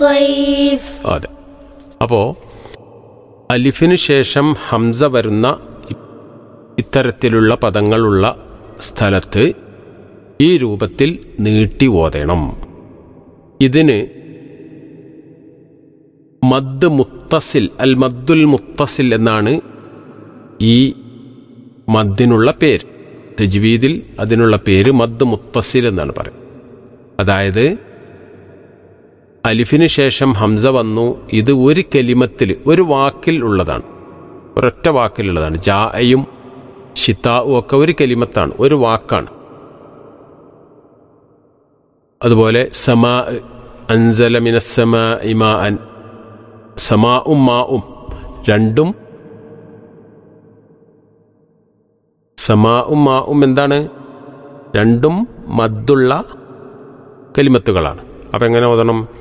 الضيف അതെ അപ്പോൾ അലിഫിന് ശേഷം ഹംസ വരുന്ന ഇ- ഇത്തരത്തിലുള്ള പദങ്ങളുള്ള സ്ഥലത്ത് ഈ രൂപത്തിൽ നീട്ടി ഓതണം ഇതിന് മദ് മുത്തസിൽ അൽ മദ്ദുൽ മുത്തസിൽ എന്നാണ് ഈ മദ്ദിനുള്ള പേര് തജ്വീദിൽ അതിനുള്ള പേര് മദ് മുത്തസിൽ എന്നാണ് പറയുന്നത് അതായത് അലിഫിന് ശേഷം ഹംസ വന്നു ഇത് ഒരു കലിമത്തിൽ ഒരു വാക്കിൽ ഉള്ളതാണ് ഒരൊറ്റ വാക്കിലുള്ളതാണ് ജായും ഷിത്താവും ഒക്കെ ഒരു കലിമത്താണ് ഒരു വാക്കാണ് അതുപോലെ സമാ അൻസല മിനസ്സമ ഇമാ അൻ സമാഉം മാഉം രണ്ടും സമാഉം മാഉം എന്താണ് രണ്ടും മദ്ദുള്ള കലിമത്തുകളാണ് അപ്പം എങ്ങനെ ഓതണം